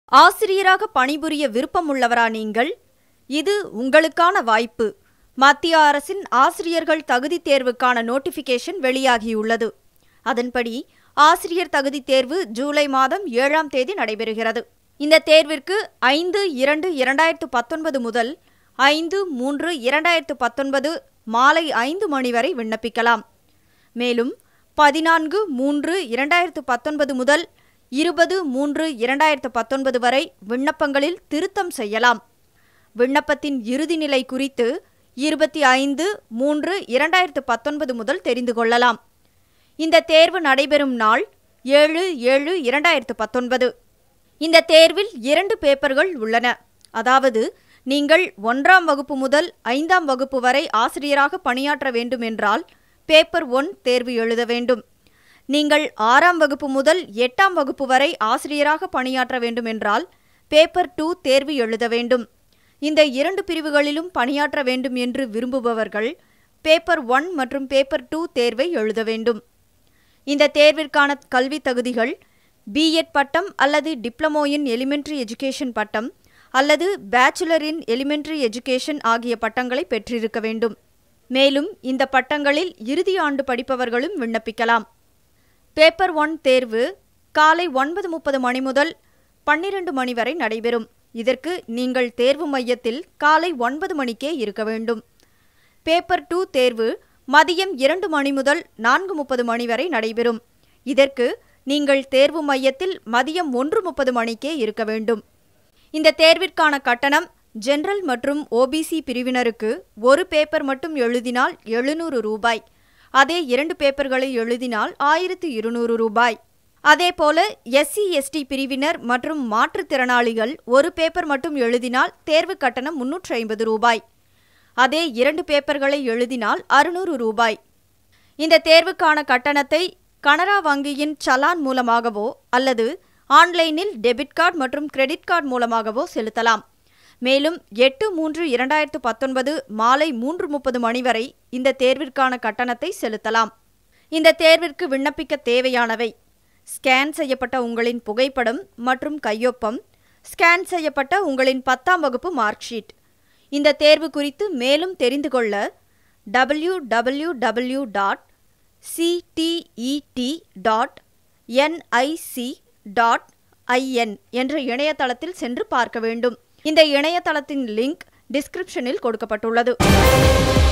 ஆசிரியராக பணிபுரிய விருப்பமுள்ளவரா நீங்கள் இது உங்களுக்கான வாய்ப்பு மத்திய அரசின் ஆசிரியர்கள் தகுதித் தேர்வுக்கான நோட்டிபிகேஷன் வெளியாகியுள்ளது அதன்படி ஆசிரியர் தகுதித் தேர்வு ஜூலை மாதம் ஏழாம் தேதி நடைபெறுகிறது இந்த தேர்விற்கு ஐந்து இரண்டு இரண்டாயிரத்து பத்தொன்பது முதல் ஐந்து மூன்று இரண்டாயிரத்து பத்தொன்பது மாலை ஐந்து மணி வரை விண்ணப்பிக்கலாம் மேலும் பதினான்கு மூன்று இரண்டாயிரத்து பத்தொன்பது முதல் இருபது மூன்று இரண்டாயிரத்து பத்தொன்பது வரை விண்ணப்பங்களில் திருத்தம் செய்யலாம் விண்ணப்பத்தின் இறுதி நிலை குறித்து இருபத்தி ஐந்து மூன்று இரண்டாயிரத்து பத்தொன்பது முதல் தெரிந்து கொள்ளலாம் இந்த தேர்வு நடைபெறும் நாள் ஏழு ஏழு இரண்டாயிரத்து பத்தொன்பது இந்த தேர்வில் இரண்டு பேப்பர்கள் உள்ளன அதாவது நீங்கள் ஒன்றாம் வகுப்பு முதல் ஐந்தாம் வகுப்பு வரை ஆசிரியராக பணியாற்ற வேண்டும் என்றால் பேப்பர் ஒன் தேர்வு எழுத வேண்டும் நீங்கள் ஆறாம் வகுப்பு முதல் எட்டாம் வகுப்பு வரை ஆசிரியராக பணியாற்ற வேண்டும் என்றால் பேப்பர் டூ தேர்வு எழுத வேண்டும் இந்த இரண்டு பிரிவுகளிலும் பணியாற்ற வேண்டும் என்று விரும்புபவர்கள் பேப்பர் ஒன் மற்றும் பேப்பர் டூ தேர்வை எழுத வேண்டும் இந்த தேர்விற்கான கல்வி தகுதிகள் பிஎட் பட்டம் அல்லது டிப்ளமோ இன் எலிமெண்டரி எஜுகேஷன் பட்டம் அல்லது பேச்சுலர் இன் எலிமெண்டரி எஜுகேஷன் ஆகிய பட்டங்களை பெற்றிருக்க வேண்டும் மேலும் இந்த பட்டங்களில் இறுதி ஆண்டு படிப்பவர்களும் விண்ணப்பிக்கலாம் பேப்பர் ஒன் தேர்வு காலை ஒன்பது முப்பது மணி முதல் பன்னிரண்டு மணி வரை நடைபெறும் இதற்கு நீங்கள் தேர்வு மையத்தில் காலை ஒன்பது மணிக்கே இருக்க வேண்டும் பேப்பர் டூ தேர்வு மதியம் இரண்டு மணி முதல் நான்கு முப்பது மணி வரை நடைபெறும் இதற்கு நீங்கள் தேர்வு மையத்தில் மதியம் ஒன்று முப்பது மணிக்கே இருக்க வேண்டும் இந்த தேர்விற்கான கட்டணம் ஜெனரல் மற்றும் ஓபிசி பிரிவினருக்கு ஒரு பேப்பர் மட்டும் எழுதினால் எழுநூறு ரூபாய் அதே இரண்டு பேப்பர்களை எழுதினால் ஆயிரத்து இருநூறு ரூபாய் அதேபோல எஸ்சி எஸ்டி பிரிவினர் மற்றும் மாற்றுத்திறனாளிகள் ஒரு பேப்பர் மட்டும் எழுதினால் தேர்வு கட்டணம் முன்னூற்றி ஐம்பது ரூபாய் அதே இரண்டு பேப்பர்களை எழுதினால் அறுநூறு ரூபாய் இந்த தேர்வுக்கான கட்டணத்தை கனரா வங்கியின் சலான் மூலமாகவோ அல்லது ஆன்லைனில் டெபிட் கார்டு மற்றும் கிரெடிட் கார்டு மூலமாகவோ செலுத்தலாம் மேலும் எட்டு மூன்று இரண்டாயிரத்து பத்தொன்பது மாலை மூன்று முப்பது மணி வரை இந்த தேர்விற்கான கட்டணத்தை செலுத்தலாம் இந்த தேர்விற்கு விண்ணப்பிக்க தேவையானவை ஸ்கேன் செய்யப்பட்ட உங்களின் புகைப்படம் மற்றும் கையொப்பம் ஸ்கேன் செய்யப்பட்ட உங்களின் பத்தாம் வகுப்பு மார்க் ஷீட் இந்த தேர்வு குறித்து மேலும் தெரிந்து கொள்ள W W W dot CTET dot NIC dot IN என்ற இணையதளத்தில் சென்று பார்க்க வேண்டும் இந்த இணையதளத்தின் லிங்க் டிஸ்கிரிப்ஷனில் கொடுக்கப்பட்டுள்ளது